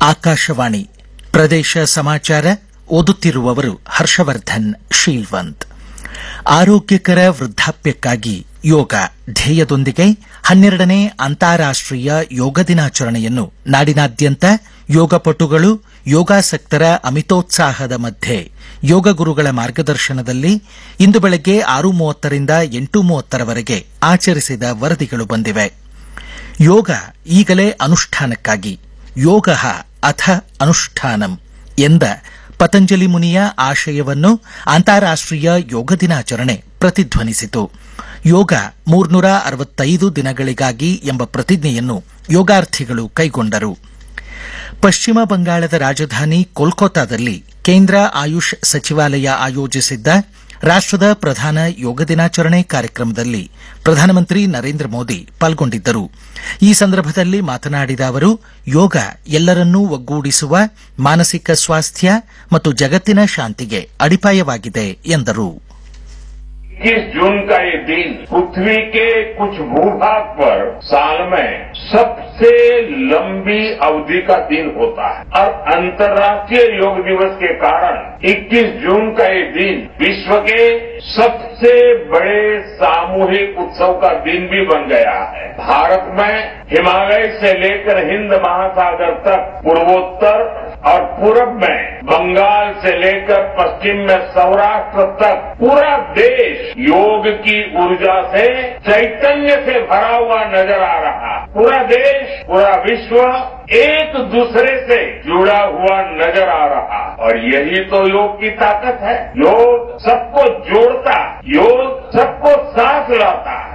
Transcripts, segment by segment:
ಆಕಾಶವಾಣಿ ಪ್ರದೇಶ ಸಮಾಚಾರ ಓದುತ್ತಿರುವವರು ಹರ್ಷವರ್ಧನ್ ಶೀಲ್ವಂತ್ ಆರೋಗ್ಯಕರ ವೃದ್ಧಾಪ್ಯಕ್ಕಾಗಿ ಯೋಗ ಧ್ಯೇಯದೊಂದಿಗೆ ಹನ್ನೆರಡನೇ ಅಂತಾರಾಷ್ಟೀಯ ಯೋಗ ದಿನಾಚರಣೆಯನ್ನು ನಾಡಿನಾದ್ಯಂತ ಯೋಗಪಟುಗಳು ಯೋಗಾಸಕ್ತರ ಅಮಿತೋತ್ಸಾಹದ ಮಧ್ಯೆ ಯೋಗ ಗುರುಗಳ ಮಾರ್ಗದರ್ಶನದಲ್ಲಿ ಇಂದು ಬೆಳಗ್ಗೆ ಆರು ಮೂವತ್ತರಿಂದ ಎಂಟು ಮೂವತ್ತರವರೆಗೆ ಆಚರಿಸಿದ ವರದಿಗಳು ಬಂದಿವೆ ಯೋಗ ಈಗಲೇ ಅನುಷ್ಠಾನಕ್ಕಾಗಿ ಯೋಗ ಅಥ ಅನುಷ್ಠಾನಂ ಎಂದ ಪತಂಜಲಿ ಮುನಿಯ ಆಶಯವನ್ನು ಅಂತಾರಾಷ್ಟೀಯ ಯೋಗ ದಿನಾಚರಣೆ ಪ್ರತಿಧ್ವನಿಸಿತು ಯೋಗ ಮೂರ್ನೂರ ಅರವತ್ತೈದು ದಿನಗಳಿಗಾಗಿ ಎಂಬ ಪ್ರತಿಜ್ಞೆಯನ್ನು ಯೋಗಾರ್ಥಿಗಳು ಕೈಗೊಂಡರು ಪಶ್ಚಿಮ ಬಂಗಾಳದ ರಾಜಧಾನಿ ಕೋಲ್ಕತ್ತಾದಲ್ಲಿ ಕೇಂದ್ರ ಆಯುಷ್ ಸಚಿವಾಲಯ ಆಯೋಜಿಸಿದ್ದ ರಾಷ್ಟದ ಪ್ರಧಾನ ಯೋಗ ದಿನಾಚರಣೆ ಕಾರ್ಯಕ್ರಮದಲ್ಲಿ ಪ್ರಧಾನಮಂತ್ರಿ ನರೇಂದ್ರ ಮೋದಿ ಪಾಲ್ಗೊಂಡಿದ್ದರು ಈ ಸಂದರ್ಭದಲ್ಲಿ ಮಾತನಾಡಿದ ಅವರು ಯೋಗ ಎಲ್ಲರನ್ನೂ ಒಗ್ಗೂಡಿಸುವ ಮಾನಸಿಕ ಸ್ವಾಸ್ಥ್ಯ ಮತ್ತು ಜಗತ್ತಿನ ಶಾಂತಿಗೆ ಅಡಿಪಾಯವಾಗಿದೆ ಎಂದರು इक्कीस जून का ये दिन पृथ्वी के कुछ भूभाग पर साल में सबसे लंबी अवधि का दिन होता है और अंतर्राष्ट्रीय योग दिवस के कारण 21 जून का ये दिन विश्व के सबसे बड़े सामूहिक उत्सव का दिन भी बन गया है भारत में हिमालय से लेकर हिंद महासागर तक पूर्वोत्तर और पूरब में बंगाल से लेकर पश्चिम में सौराष्ट्र तक पूरा देश योग की ऊर्जा से चैतन्य से भरा हुआ नजर आ रहा पूरा देश पूरा विश्व एक दूसरे से जुड़ा हुआ नजर आ रहा और यही तो योग की ताकत है योग सबको जोड़ता योग सबको साथ लाता है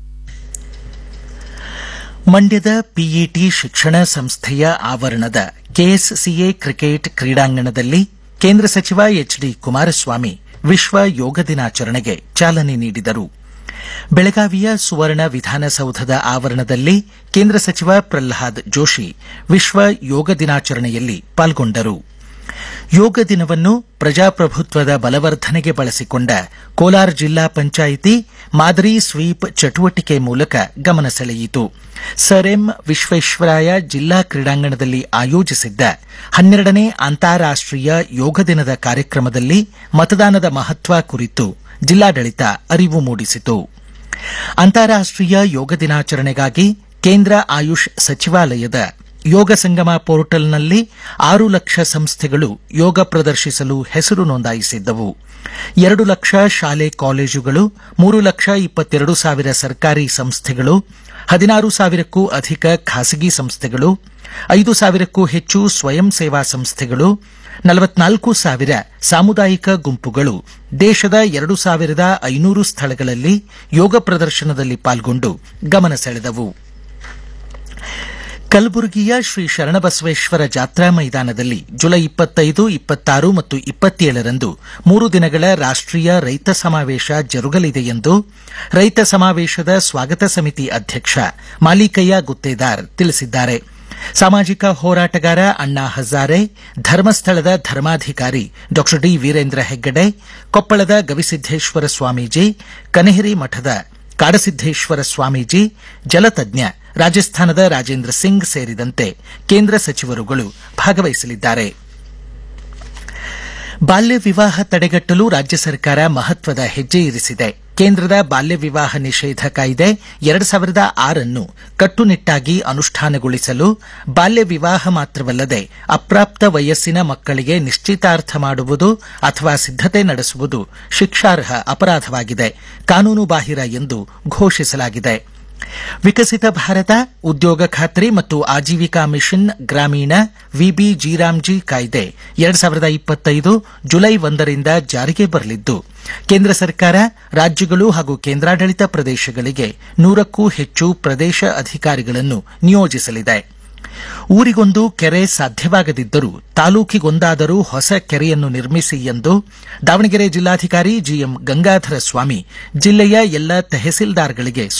ಮಂಡ್ಯದ ಪಿಇಟಿ ಶಿಕ್ಷಣ ಸಂಸ್ಥೆಯ ಆವರಣದ ಕೆಎಸ್ಸಿಎ ಕ್ರಿಕೆಟ್ ಕ್ರೀಡಾಂಗಣದಲ್ಲಿ ಕೇಂದ್ರ ಸಚಿವ ಎಚ್ ಡಿ ಕುಮಾರಸ್ವಾಮಿ ವಿಶ್ವ ಯೋಗ ದಿನಾಚರಣೆಗೆ ಚಾಲನೆ ನೀಡಿದರು ಬೆಳಗಾವಿಯ ಸುವರ್ಣ ವಿಧಾನಸೌಧದ ಆವರಣದಲ್ಲಿ ಕೇಂದ್ರ ಸಚಿವ ಪ್ರಲ್ಹಾದ್ ಜೋಶಿ ವಿಶ್ವ ಯೋಗ ದಿನಾಚರಣೆಯಲ್ಲಿ ಪಾಲ್ಗೊಂಡರು ಯೋಗ ದಿನವನ್ನು ಪ್ರಜಾಪ್ರಭುತ್ವದ ಬಲವರ್ಧನೆಗೆ ಬಳಸಿಕೊಂಡ ಕೋಲಾರ ಜಿಲ್ಲಾ ಪಂಚಾಯಿತಿ ಮಾದರಿ ಸ್ವೀಪ್ ಚಟುವಟಿಕೆ ಮೂಲಕ ಗಮನ ಸೆಳೆಯಿತು ಸರ್ ಎಂ ವಿಶ್ವೇಶ್ವರಾಯ ಜಿಲ್ಲಾ ಕ್ರೀಡಾಂಗಣದಲ್ಲಿ ಆಯೋಜಿಸಿದ್ದ ಹನ್ನೆರಡನೇ ಅಂತಾರಾಷ್ಟೀಯ ಯೋಗ ದಿನದ ಕಾರ್ಯಕ್ರಮದಲ್ಲಿ ಮತದಾನದ ಮಹತ್ವ ಕುರಿತು ಜಿಲ್ಲಾಡಳಿತ ಅರಿವು ಮೂಡಿಸಿತು ಅಂತಾರಾಷ್ಟೀಯ ಯೋಗ ದಿನಾಚರಣೆಗಾಗಿ ಕೇಂದ್ರ ಆಯುಷ್ ಸಚಿವಾಲಯದ ಯೋಗ ಸಂಗಮ ಪೋರ್ಟಲ್ನಲ್ಲಿ ಆರು ಲಕ್ಷ ಸಂಸ್ಥೆಗಳು ಯೋಗ ಪ್ರದರ್ಶಿಸಲು ಹೆಸರು ನೋಂದಾಯಿಸಿದ್ದವು ಎರಡು ಲಕ್ಷ ಶಾಲೆ ಕಾಲೇಜುಗಳು ಮೂರು ಲಕ್ಷ ಇಪ್ಪತ್ತೆರಡು ಸಾವಿರ ಸರ್ಕಾರಿ ಸಂಸ್ಥೆಗಳು ಹದಿನಾರು ಸಾವಿರಕ್ಕೂ ಅಧಿಕ ಖಾಸಗಿ ಸಂಸ್ಥೆಗಳು ಐದು ಸಾವಿರಕ್ಕೂ ಹೆಚ್ಚು ಸ್ವಯಂ ಸೇವಾ ಸಂಸ್ಥೆಗಳು ನಲವತ್ನಾಲ್ಕು ಸಾವಿರ ಸಾಮುದಾಯಿಕ ಗುಂಪುಗಳು ದೇಶದ ಎರಡು ಸಾವಿರದ ಐನೂರು ಸ್ಥಳಗಳಲ್ಲಿ ಯೋಗ ಪ್ರದರ್ಶನದಲ್ಲಿ ಪಾಲ್ಗೊಂಡು ಗಮನ ಸೆಳೆದವು ಕಲಬುರಗಿಯ ಶ್ರೀ ಶರಣಬಸವೇಶ್ವರ ಜಾತ್ರಾ ಮೈದಾನದಲ್ಲಿ ಜುಲೈ ಇಪ್ಪತ್ತೈದು ಇಪ್ಪತ್ತಾರು ಮತ್ತು ಇಪ್ಪತ್ತೇಳರಂದು ಮೂರು ದಿನಗಳ ರಾಷ್ಟೀಯ ರೈತ ಸಮಾವೇಶ ಜರುಗಲಿದೆ ಎಂದು ರೈತ ಸಮಾವೇಶದ ಸ್ವಾಗತ ಸಮಿತಿ ಅಧ್ಯಕ್ಷ ಮಾಲಿಕಯ್ಯ ಗುತ್ತೇದಾರ್ ತಿಳಿಸಿದ್ದಾರೆ ಸಾಮಾಜಿಕ ಹೋರಾಟಗಾರ ಅಣ್ಣಾ ಹಜಾರೆ ಧರ್ಮಸ್ಥಳದ ಧರ್ಮಾಧಿಕಾರಿ ಡಾ ಡಿ ವೀರೇಂದ್ರ ಹೆಗ್ಗಡೆ ಕೊಪ್ಪಳದ ಗವಿಸಿದ್ದೇಶ್ವರ ಸ್ವಾಮೀಜಿ ಕನೇರಿ ಮಠದ ಕಾಡಸಿದ್ದೇಶ್ವರ ಸ್ವಾಮೀಜಿ ಜಲತಜ್ಞ ರಾಜಸ್ಥಾನದ ರಾಜೇಂದ್ರ ಸಿಂಗ್ ಸೇರಿದಂತೆ ಕೇಂದ್ರ ಸಚಿವರುಗಳು ಭಾಗವಹಿಸಲಿದ್ದಾರೆ ಬಾಲ್ಯ ವಿವಾಹ ತಡೆಗಟ್ಟಲು ರಾಜ್ಯ ಸರ್ಕಾರ ಮಹತ್ವದ ಹೆಜ್ಜೆ ಇರಿಸಿದೆ ಕೇಂದ್ರದ ಬಾಲ್ಯ ವಿವಾಹ ನಿಷೇಧ ಕಾಯ್ದೆ ಎರಡು ಸಾವಿರದ ಆರನ್ನು ಕಟ್ಟುನಿಟ್ಟಾಗಿ ಅನುಷ್ಠಾನಗೊಳಿಸಲು ಬಾಲ್ಯ ವಿವಾಹ ಮಾತ್ರವಲ್ಲದೆ ಅಪ್ರಾಪ್ತ ವಯಸ್ಸಿನ ಮಕ್ಕಳಿಗೆ ನಿಶ್ಚಿತಾರ್ಥ ಮಾಡುವುದು ಅಥವಾ ಸಿದ್ದತೆ ನಡೆಸುವುದು ಶಿಕ್ಷಾರ್ಹ ಅಪರಾಧವಾಗಿದೆ ಕಾನೂನು ಬಾಹಿರ ಎಂದು ಘೋಷಿಸಲಾಗಿದೆ ವಿಕಸಿತ ಭಾರತ ಉದ್ಯೋಗ ಖಾತ್ರಿ ಮತ್ತು ಆಜೀವಿಕಾ ಮಿಷನ್ ಗ್ರಾಮೀಣ ವಿಬಿ ಜಿರಾಮ್ಜಿ ಕಾಯ್ದೆ ಎರಡು ಸಾವಿರದ ಇಪ್ಪತ್ತೈದು ಜುಲೈ ಒಂದರಿಂದ ಜಾರಿಗೆ ಬರಲಿದ್ದು ಕೇಂದ್ರ ಸರ್ಕಾರ ರಾಜ್ಯಗಳು ಹಾಗೂ ಕೇಂದ್ರಾಡಳಿತ ಪ್ರದೇಶಗಳಿಗೆ ನೂರಕ್ಕೂ ಹೆಚ್ಚು ಪ್ರದೇಶ ಅಧಿಕಾರಿಗಳನ್ನು ನಿಯೋಜಿಸಲಿದೆ ಊರಿಗೊಂದು ಕೆರೆ ಸಾಧ್ಯವಾಗದಿದ್ದರೂ ತಾಲೂಕಿಗೊಂದಾದರೂ ಹೊಸ ಕೆರೆಯನ್ನು ನಿರ್ಮಿಸಿ ಎಂದು ದಾವಣಗೆರೆ ಜಿಲ್ಲಾಧಿಕಾರಿ ಜಿಎಂ ಗಂಗಾಧರ ಸ್ವಾಮಿ ಜಿಲ್ಲೆಯ ಎಲ್ಲ ತಹಸೀಲ್ದಾರ್ಗಳಿಗೆ